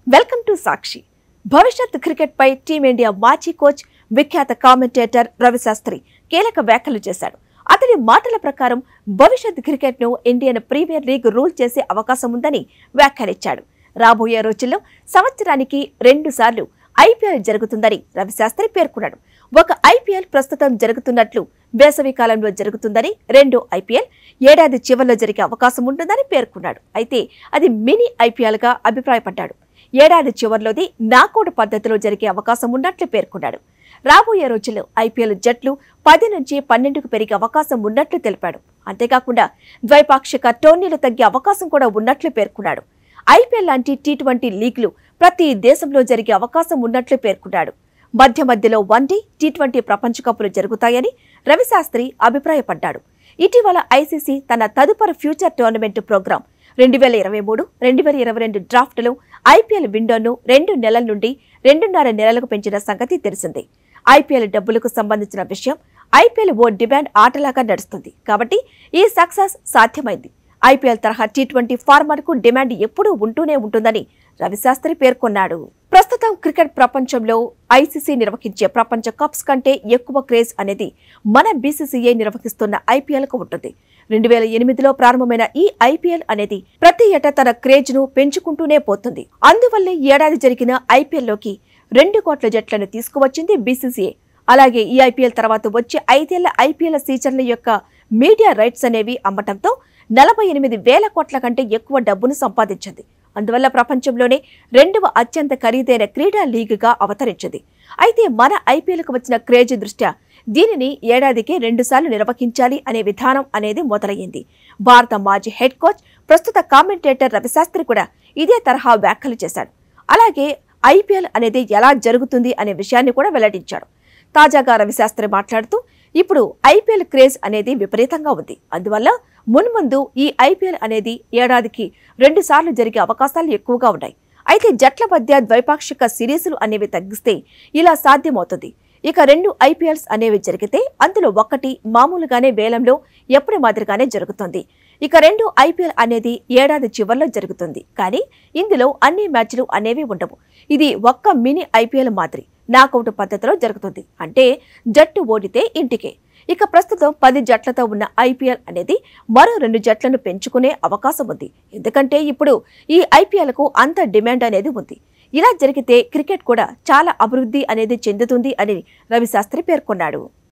welcome to Sakshi భవిష్యత్ cricket పై team India మాజీ కోచ్ విఖ్యాత కామెంటేటర్ రవిశాస్త్రి కీలక వ్యాఖ్యలు చేశాడు అతని మాటల ప్రకారం భవిష్యత్ క్రికెట్ ను ఇండియన్ ప్రీమియర్ లీగ్ రూల్ చేసే అవకాశం ఉందని వ్యాఖ్యానించాడు రాబోయే రోజుల్లో సంవత్సరానికి రెండు సార్లు ఐపీఎల్ జరుగుతుందని రవిశాస్త్రి పేర్కొన్నాడు ఒక ఐపీఎల్ ప్రస్తుతం జరుగుతున్నట్లు వేసవి కాలంలో జరుగుతుందని రెండో ఐపీఎల్ ఏడాది చివరిలో జరిగే అవకాశం ఉంటుందని పేర్కొన్నాడు అయితే అది మినీ ఐపీఎల్ గా అభిప్రాయపడ్డాడు ఏడాది చివరిలోది నాకౌట్ పద్ధతిలో జరిగే అవకాశం ఉన్నట్లు పేర్కొన్నాడు రాబోయే రోజుల్లో ఐపీఎల్ జట్లు పది నుంచి పన్నెండుకు పెరిగే అవకాశం ఉన్నట్లు తెలిపాడు అంతేకాకుండా ద్వైపాక్షిక టోర్నీలు తగ్గే అవకాశం కూడా ఉన్నట్లు పేర్కొన్నాడు ఐపీఎల్ లాంటి టీ ట్వంటీ లీగ్లు ప్రతి దేశంలో జరిగే అవకాశం ఉన్నట్లు పేర్కొన్నాడు మధ్య మధ్యలో వన్డే టీ ట్వంటీ ప్రపంచ కప్పులు జరుగుతాయని రవిశాస్త్రి అభిప్రాయపడ్డాడు ఇటీవల ఐసీసీ తన తదుపరి ఫ్యూచర్ టోర్నమెంట్ ప్రోగ్రాం రెండు వేల ఇరవై మూడు రెండు వేల ఇరవై రెండు డ్రాఫ్ట్లో ఐపీఎల్ విండోను రెండు నెలల నుండి రెండున్నర నెలలకు పెంచిన సంగతి తెలిసిందే ఐపీఎల్ డబ్బులకు సంబంధించిన విషయం ఐపీఎల్ ఓ డిమాండ్ ఆటలాగా నడుస్తుంది కాబట్టి ఈ సక్సెస్ సాధ్యమైంది ఐపీఎల్ తరహా టీ ట్వంటీ ఫార్మాట్కు డిమాండ్ ఎప్పుడూ ఉంటూనే ఉంటుందని రవిశాస్త్రి పేర్కొన్నాడు ప్రస్తుతం క్రికెట్ ప్రపంచంలో ఐసీసీ నిర్వహించే ప్రపంచ కప్స్ కంటే ఎక్కువ క్రేజ్ అనేది మన బీసీసీఐ నిర్వహిస్తున్న ఐపీఎల్ కు ఉంటుంది రెండు వేల ఎనిమిదిలో ప్రారంభమైన ఈ ఐపీఎల్ అనేది ప్రతి ఏటా తన క్రేజ్ ను పెంచుకుంటూనే పోతుంది అందువల్లే ఈ ఏడాది జరిగిన ఐపీఎల్ లోకి రెండు కోట్ల జట్లను తీసుకువచ్చింది బీసీసీఐ అలాగే ఈ ఐపీఎల్ తర్వాత వచ్చే ఐదేళ్ల ఐపీఎల్ సీజన్ల యొక్క మీడియా రైట్స్ అనేవి అమ్మటంతో నలభై ఎనిమిది వేల కోట్ల కంటే ఎక్కువ డబ్బును సంపాదించింది అందువల్ల ప్రపంచంలోనే రెండవ అత్యంత ఖరీదైన క్రీడా లీగ్గా అవతరించింది అయితే మన ఐపీఎల్కు వచ్చిన క్రేజ్ దృష్ట్యా దీనిని ఏడాదికి రెండుసార్లు నిర్వహించాలి అనే విధానం అనేది మొదలయ్యింది భారత మాజీ హెడ్ కోచ్ ప్రస్తుత కామెంటేటర్ రవిశాస్త్రి కూడా ఇదే తరహా వ్యాఖ్యలు చేశాడు అలాగే ఐపీఎల్ అనేది ఎలా జరుగుతుంది అనే విషయాన్ని కూడా వెల్లడించాడు తాజాగా రవిశాస్త్రి మాట్లాడుతూ ఇప్పుడు ఐపీఎల్ క్రేజ్ అనేది విపరీతంగా ఉంది అందువల్ల మున్ముందు ఈ ఐపీఎల్ అనేది ఏడాదికి రెండు సార్లు జరిగే అవకాశాలు ఎక్కువగా ఉన్నాయి అయితే జట్ల మధ్య ద్వైపాక్షిక సిరీసులు అనేవి తగ్గిస్తే ఇలా సాధ్యమవుతుంది ఇక రెండు ఐపీఎల్స్ అనేవి జరిగితే అందులో ఒక్కటి మామూలుగానే వేలంలో ఎప్పటి మాదిరిగానే జరుగుతుంది ఇక రెండు ఐపీఎల్ అనేది ఏడాది చివర్లో జరుగుతుంది కానీ ఇందులో అన్ని మ్యాచ్లు అనేవి ఉండవు ఇది ఒక్క మినీ ఐపీఎల్ మాదిరి నాకౌట్ పద్ధతిలో జరుగుతుంది అంటే జట్టు ఓడితే ఇంటికే ఇక ప్రస్తుతం పది జట్లతో ఉన్న ఐపీఎల్ అనేది మరో రెండు జట్లను పెంచుకునే అవకాశం ఉంది ఎందుకంటే ఇప్పుడు ఈ ఐపీఎల్ కు అంత డిమాండ్ అనేది ఉంది ఇలా జరిగితే క్రికెట్ కూడా చాలా అభివృద్ధి అనేది చెందుతుంది అని రవిశాస్త్రి పేర్కొన్నాడు